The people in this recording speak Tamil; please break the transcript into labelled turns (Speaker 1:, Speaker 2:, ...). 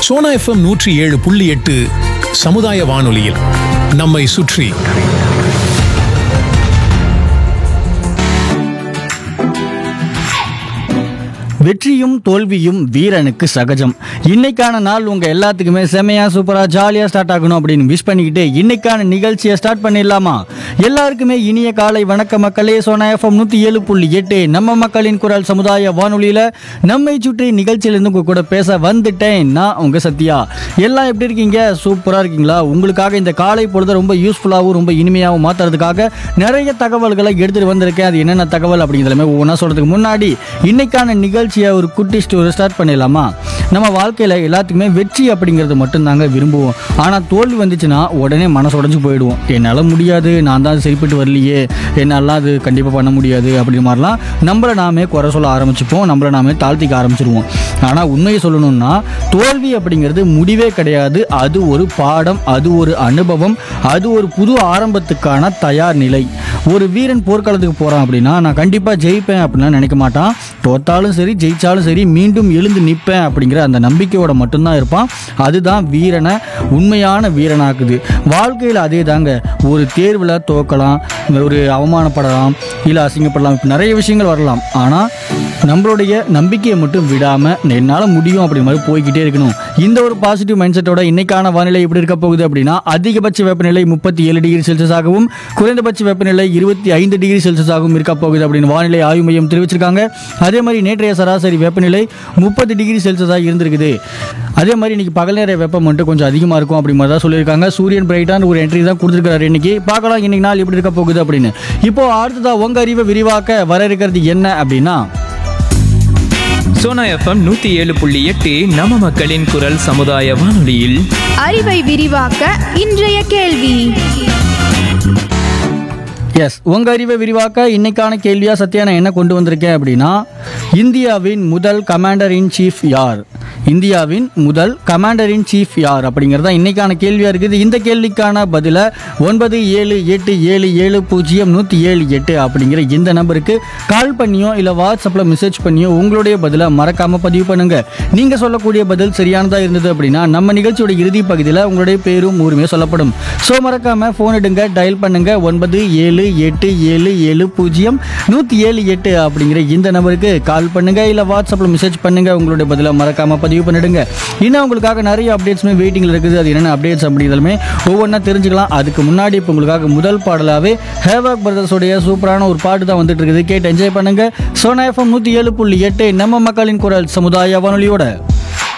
Speaker 1: சோனா எஃப்எம் நூற்றி ஏழு புள்ளி எட்டு சமுதாய வானொலியில் நம்மை சுற்றி
Speaker 2: வெற்றியும் தோல்வியும் வீரனுக்கு சகஜம் இன்னைக்கான நாள் உங்க எல்லாத்துக்குமே செமையா சூப்பரா ஜாலியா ஸ்டார்ட் ஆகணும் அப்படின்னு விஷ் பண்ணிக்கிட்டு இன்னைக்கான நிகழ்ச்சியை ஸ்டார்ட் பண்ணிடலாமா எல்லாருக்குமே இனிய காலை வணக்க மக்களே சோனா எஃப்எம் நூத்தி ஏழு புள்ளி எட்டு நம்ம மக்களின் குரல் சமுதாய வானொலியில நம்மை சுற்றி நிகழ்ச்சியிலிருந்து உங்க கூட பேச வந்துட்டேன் நான் உங்க சத்யா எல்லாம் எப்படி இருக்கீங்க சூப்பரா இருக்கீங்களா உங்களுக்காக இந்த காலை பொழுது ரொம்ப யூஸ்ஃபுல்லாகவும் ரொம்ப இனிமையாகவும் மாத்துறதுக்காக நிறைய தகவல்களை எடுத்துட்டு வந்திருக்கேன் அது என்னென்ன தகவல் அப்படிங்கிறதுமே ஒவ்வொன்றா சொல்றதுக்கு முன்னாடி இன்னைக்கான நிகழ்ச்சியை ஒரு குட்டி ஸ்டோரி ஸ்டார்ட் பண்ணிடலாமா நம்ம வாழ்க்கையில் எல்லாத்துக்குமே வெற்றி அப்படிங்கிறது மட்டும்தாங்க விரும்புவோம் ஆனால் தோல்வி வந்துச்சுன்னா உடனே மனசு உடஞ்சு போயிடுவோம் என்னால் முடியாது நான் தான் சரிப்பட்டு வரலையே என்னாலாம் அது கண்டிப்பாக பண்ண முடியாது அப்படி மாதிரிலாம் நம்மளை நாமே குறை சொல்ல ஆரம்பிச்சுப்போம் நம்மளை நாமே தாழ்த்திக்க ஆரம்பிச்சிருவோம் ஆனால் உண்மையை சொல்லணும்னா தோல்வி அப்படிங்கிறது முடிவே கிடையாது அது ஒரு பாடம் அது ஒரு அனுபவம் அது ஒரு புது ஆரம்பத்துக்கான தயார் நிலை ஒரு வீரன் போர்க்களத்துக்கு போகிறான் அப்படின்னா நான் கண்டிப்பாக ஜெயிப்பேன் அப்படின்லாம் நினைக்க மாட்டான் தோத்தாலும் சரி ஜெயிச்சாலும் சரி மீண்டும் எழுந்து நிற்பேன் அப்படிங்கிற அந்த நம்பிக்கையோட மட்டும்தான் இருப்பான் அதுதான் வீரனை உண்மையான வீரனாக்குது வாழ்க்கையில் அதே தாங்க ஒரு தேர்வில் தோக்கலாம் ஒரு அவமானப்படலாம் இல்லை அசிங்கப்படலாம் இப்படி நிறைய விஷயங்கள் வரலாம் ஆனால் நம்மளுடைய நம்பிக்கையை மட்டும் விடாமல் என்னால் முடியும் அப்படி மாதிரி போய்கிட்டே இருக்கணும் இந்த ஒரு பாசிட்டிவ் மைண்ட் செட்டோட இன்னைக்கான வானிலை எப்படி இருக்க போகுது அப்படின்னா அதிகபட்ச வெப்பநிலை முப்பத்தி ஏழு டிகிரி செல்சியஸாகவும் குறைந்தபட்ச வெப்பநிலை இருபத்தி ஐந்து டிகிரி செல்சியஸாகவும் இருக்க போகுது அப்படின்னு வானிலை ஆய்வு மையம் தெரிவிச்சிருக்காங்க அதே மாதிரி நேற்றைய சராசரி வெப்பநிலை முப்பது டிகிரி செல்சியஸாக இருந்திருக்குது அதே மாதிரி இன்னைக்கு பகல் நேர வெப்பம் மட்டும் கொஞ்சம் அதிகமாக இருக்கும் அப்படி மாதிரி தான் சொல்லியிருக்காங்க சூரியன் பிரைட்டான ஒரு என்ட்ரி தான் கொடுத்துருக்காரு இன்னைக்கு பார்க்கலாம் இன்னைக்கு நாள் எப்படி இருக்க போகுது அப்படின்னு இப்போ அடுத்ததா உங்க அறிவை விரிவாக்க வர இருக்கிறது என்ன அப்படின்னா
Speaker 3: சோனா எஃப்எம் நூத்தி ஏழு புள்ளி எட்டு நம்ம மக்களின் குரல் சமுதாய வானொலியில்
Speaker 4: அறிவை விரிவாக்க இன்றைய கேள்வி
Speaker 2: எஸ் உங்க அறிவை விரிவாக்க இன்னைக்கான கேள்வியா சத்யா நான் என்ன கொண்டு வந்திருக்கேன் அப்படின்னா இந்தியாவின் முதல் கமாண்டர் இன் சீஃப் யார் இந்தியாவின் முதல் கமாண்டர் இன் சீஃப் யார் அப்படிங்கிறது தான் இன்னைக்கான கேள்வியா இருக்குது இந்த கேள்விக்கான பதிலை ஒன்பது ஏழு எட்டு ஏழு ஏழு பூஜ்ஜியம் நூற்றி ஏழு எட்டு அப்படிங்கிற இந்த நம்பருக்கு கால் பண்ணியோ இல்லை வாட்ஸ்அப்பில் மெசேஜ் பண்ணியோ உங்களுடைய பதிலை மறக்காம பதிவு பண்ணுங்க நீங்க சொல்லக்கூடிய பதில் சரியானதா இருந்தது அப்படின்னா நம்ம நிகழ்ச்சியோட இறுதி பகுதியில் உங்களுடைய பேரும் ஊருமே சொல்லப்படும் ஸோ மறக்காம ஃபோன் எடுங்க டயல் பண்ணுங்க ஒன்பது ஏழு எட்டு ஏழு ஏழு பூஜ்ஜியம் நூற்றி ஏழு எட்டு அப்படிங்கிற இந்த நம்பருக்கு கால் பண்ணுங்க இல்லை வாட்ஸ்அப்பில் மெசேஜ் பண்ணுங்க உங்களுடைய பதிலை மறக்காம பதிவு பண்ணிடுங்க இன்னும் உங்களுக்காக நிறைய அப்டேட்ஸுமே வெயிட்டிங்கில் இருக்குது அது என்னென்ன அப்டேட்ஸ் அப்படிங்கிறதுமே ஒவ்வொன்றா தெரிஞ்சுக்கலாம் அதுக்கு முன்னாடி இப்போ உங்களுக்காக முதல் பாடலாகவே ஹேவாக் பிரதர்ஸோடைய சூப்பரான ஒரு பாட்டு தான் வந்துட்டு இருக்குது கேட்டு என்ஜாய் பண்ணுங்க சோனா எஃப்எம் நூற்றி ஏழு புள்ளி எட்டு நம்ம மக்களின் குரல் சமுதாய வானொலியோட